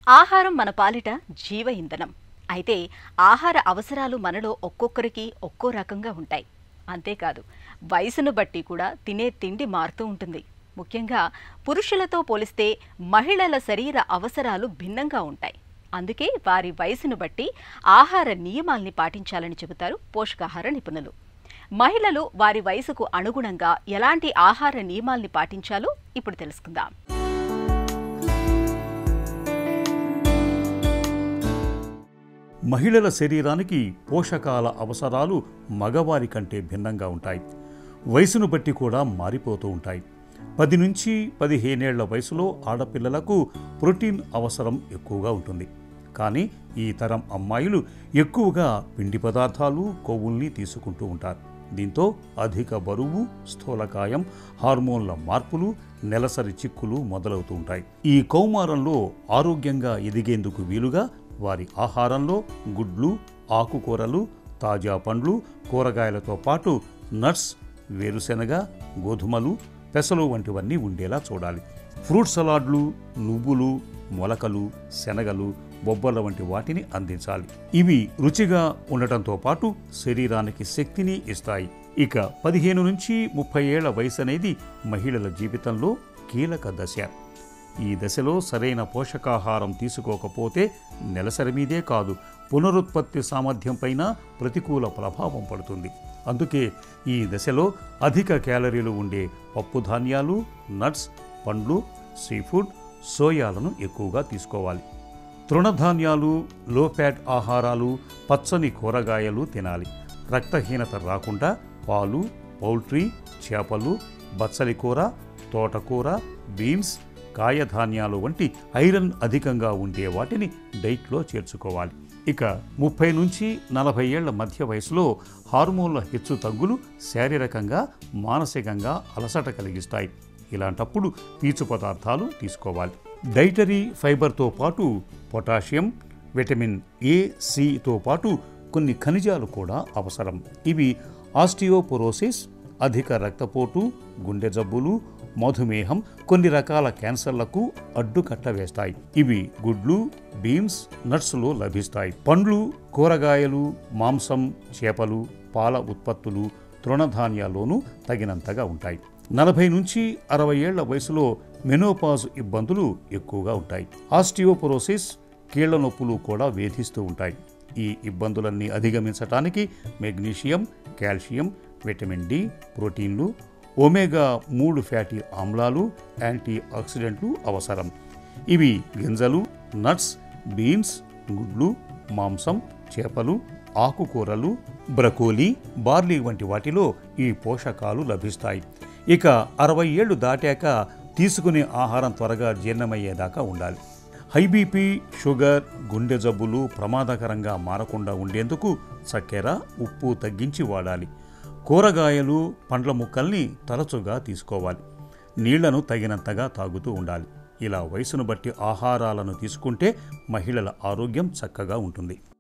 ఆహారం మన పాలిట జీవ ఇంధనం అయితే ఆహార అవసరాలు మనలో ఒక్కొక్కరికి ఒక్కో రకంగా ఉంటాయి అంతేకాదు వయసును బట్టి కూడా తినే తిండి మారుతూ ఉంటుంది ముఖ్యంగా పురుషులతో పోలిస్తే మహిళల శరీర అవసరాలు భిన్నంగా ఉంటాయి అందుకే వారి వయసును బట్టి ఆహార నియమాల్ని పాటించాలని చెబుతారు పోషకాహార నిపుణులు మహిళలు వారి వయసుకు అనుగుణంగా ఎలాంటి ఆహార నియమాల్ని పాటించాలో ఇప్పుడు తెలుసుకుందాం మహిళల శరీరానికి పోషకాల అవసరాలు మగవారి కంటే భిన్నంగా ఉంటాయి వయసును బట్టి కూడా మారిపోతూ ఉంటాయి పది నుంచి పదిహేనేళ్ల వయసులో ఆడపిల్లలకు ప్రోటీన్ అవసరం ఎక్కువగా ఉంటుంది కానీ ఈ తరం అమ్మాయిలు ఎక్కువగా పిండి పదార్థాలు కొవ్వుల్ని తీసుకుంటూ ఉంటారు దీంతో అధిక బరువు స్థూలకాయం హార్మోన్ల మార్పులు నెలసరి చిక్కులు మొదలవుతూ ఉంటాయి ఈ కౌమారంలో ఆరోగ్యంగా ఎదిగేందుకు వీలుగా వారి ఆహారంలో గుడ్లు ఆకుకూరలు తాజా పండ్లు కూరగాయలతో పాటు నట్స్ వేరుశెనగ గోధుమలు పెసలు వంటివన్నీ ఉండేలా చూడాలి ఫ్రూట్ సలాడ్లు నువ్వులు మొలకలు శనగలు బొబ్బల వంటి వాటిని అందించాలి ఇవి రుచిగా ఉండటంతో పాటు శరీరానికి శక్తిని ఇస్తాయి ఇక పదిహేను నుంచి ముప్పై ఏళ్ల వయసు అనేది మహిళల జీవితంలో కీలక దశ ఈ దశలో సరైన పోషకాహారం తీసుకోకపోతే నెలసరి మీదే కాదు పునరుత్పత్తి సామర్థ్యంపైన ప్రతికూల ప్రభావం పడుతుంది అందుకే ఈ దశలో అధిక క్యాలరీలు ఉండే పప్పు ధాన్యాలు నట్స్ పండ్లు సీఫుడ్ సోయాలను ఎక్కువగా తీసుకోవాలి తృణధాన్యాలు లో ఫ్యాట్ ఆహారాలు పచ్చని కూరగాయలు తినాలి రక్తహీనత రాకుండా పాలు పౌల్ట్రీ చేపలు బచ్చలి కూర తోటకూర బీన్స్ కాయధాన్యాలు వంటి ఐరన్ అధికంగా ఉండే వాటిని డైట్లో చేర్చుకోవాలి ఇక ముప్పై నుంచి నలభై ఏళ్ల మధ్య వయసులో హార్మోన్ల హెచ్చు తగ్గులు శారీరకంగా మానసికంగా అలసట కలిగిస్తాయి ఇలాంటప్పుడు పీచు పదార్థాలు తీసుకోవాలి డైటరీ ఫైబర్తో పాటు పొటాషియం విటమిన్ ఏ సితో పాటు కొన్ని ఖనిజాలు కూడా అవసరం ఇవి ఆస్టియోపోరోసిస్ అధిక రక్తపోటు గుండె జబ్బులు మధుమేహం కొన్ని రకాల క్యాన్సర్లకు అడ్డుకట్ట వేస్తాయి ఇవి గుడ్లు బీన్స్ నట్స్లో లభిస్తాయి పండ్లు కూరగాయలు మాంసం చేపలు పాల ఉత్పత్తులు తృణధాన్యాల్లోనూ తగినంతగా ఉంటాయి నలభై నుంచి అరవై ఏళ్ల వయసులో మెనోపాజ్ ఇబ్బందులు ఎక్కువగా ఉంటాయి ఆస్టియోపోరోసిస్ కీళ్ల నొప్పులు కూడా వేధిస్తూ ఉంటాయి ఈ ఇబ్బందులన్నీ అధిగమించటానికి మెగ్నీషియం కాల్షియం విటమిన్ డి ప్రోటీన్లు ఒమేగా మూడు ఫ్యాటీ ఆమ్లాలు యాంటీ ఆక్సిడెంట్లు అవసరం ఇవి గింజలు నట్స్ బీన్స్ గుడ్లు మాంసం చేపలు ఆకుకూరలు బ్రకోలీ బార్లీ వంటి వాటిలో ఈ పోషకాలు లభిస్తాయి ఇక అరవై ఏళ్లు దాటాక తీసుకునే ఆహారం త్వరగా జీర్ణమయ్యేదాకా ఉండాలి హై బీపీ షుగర్ గుండె జబ్బులు ప్రమాదకరంగా మారకుండా ఉండేందుకు చక్కెర ఉప్పు తగ్గించి వాడాలి కూరగాయలు పండ్ల ముక్కల్ని తరచుగా తీసుకోవాలి నీళ్లను తగినంతగా తాగుతూ ఉండాలి ఇలా వయసును బట్టి ఆహారాలను తీసుకుంటే మహిళల ఆరోగ్యం చక్కగా ఉంటుంది